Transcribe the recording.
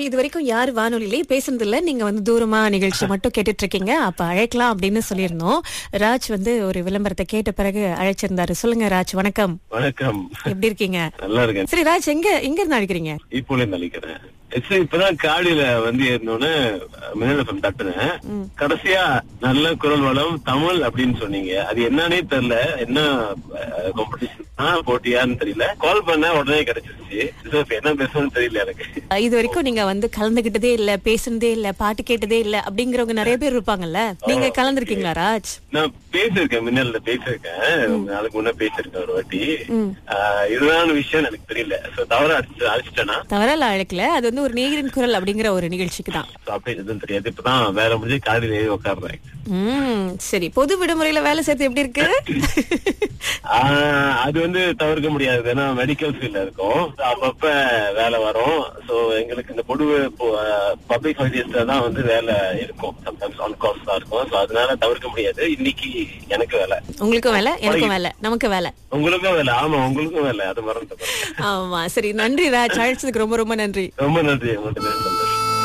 இது வரைக்கும் யார் வானொலியிலே பேசுனது இல்ல நீங்க வந்து தூரமா நிகழ்ச்சி மட்டும் கேட்டுட்டு இருக்கீங்க அப்ப அழைக்கலாம் அப்படின்னு சொல்லியிருந்தோம் ராஜ் வந்து ஒரு விளம்பரத்தை கேட்ட பிறகு அழைச்சிருந்தாரு சொல்லுங்க ராஜ் வணக்கம் வணக்கம் எப்படி இருக்கீங்க நல்லா இருக்கேன் சரி ராஜ் எங்க எங்க இருந்து அழைக்கிறீங்க இப்போல நினைக்கிறேன் சரி இப்பதான் காடியில வந்து ஏறினோன்னு மின்னல் தட்டுனேன் கடைசியா நல்ல குரல் வளம் தமிழ் அப்படின்னு சொன்னீங்க அது என்னன்னே தெரியல என்ன காம்படிஷன் போட்டியான்னு தெரியல கால் பண்ண உடனே கிடைச்சிருச்சு So, இப்ப என்ன பேசணும்னு தெரியல எனக்கு இது வரைக்கும் நீங்க வந்து கலந்துகிட்டதே இல்ல பேசுனதே இல்ல பாட்டு கேட்டதே இல்ல அப்படிங்கறவங்க நிறைய பேர் இருப்பாங்கல்ல நீங்க கலந்துருக்கீங்களா ராஜ் நான் பேசிருக்கேன் மின்னல்ல பேசிருக்கேன் ரொம்ப நாளுக்கு முன்ன பேசிருக்கேன் ஒரு வாட்டி ஆஹ், இதுதான் விஷயம் எனக்கு தெரியல சோ தவற அடிச்சு அடிச்சிட்டேனா தவறால அழைக்கல அது வந்து ஒரு நேரின் குரல் அப்படிங்கிற ஒரு நிகழ்ச்சிக்கு தான் So, அப்படி எதுவும் தெரியாது இப்பதான் வேலை முடிஞ்சு காடியில ஏறி உட்காடுறேன் உம் சரி பொது விடுமுறையில வேலை செய்யறது எப்படி இருக்கு ஆஹ் அது வந்து தவிர்க்க முடியாது ஏன்னா மெடிக்கல் ஃபீல்ட்ல இருக்கும் அப்பப்ப வேலை வரும் சோ எங்களுக்கு இந்த பொது பப்ளிக் ஹாலிடேஸ்ல தான் வந்து வேலை இருக்கும் சம்டைம்ஸ் ஆன் கால்ஸ் தான் இருக்கும் சோ அதனால தவிர்க்க முடியாது இன்னைக்கு எனக்கு வேலை உங்களுக்கும் வேலை எனக்கும் வேலை நமக்கு வேலை உங்களுக்கும் வேலை ஆமா உங்களுக்கும் வேலை அது மறந்து ஆமா சரி நன்றி ராஜ் அழைச்சதுக்கு ரொம்ப ரொம்ப நன்றி ரொம்ப நன்றி உங்கள்கிட்ட பேசுறது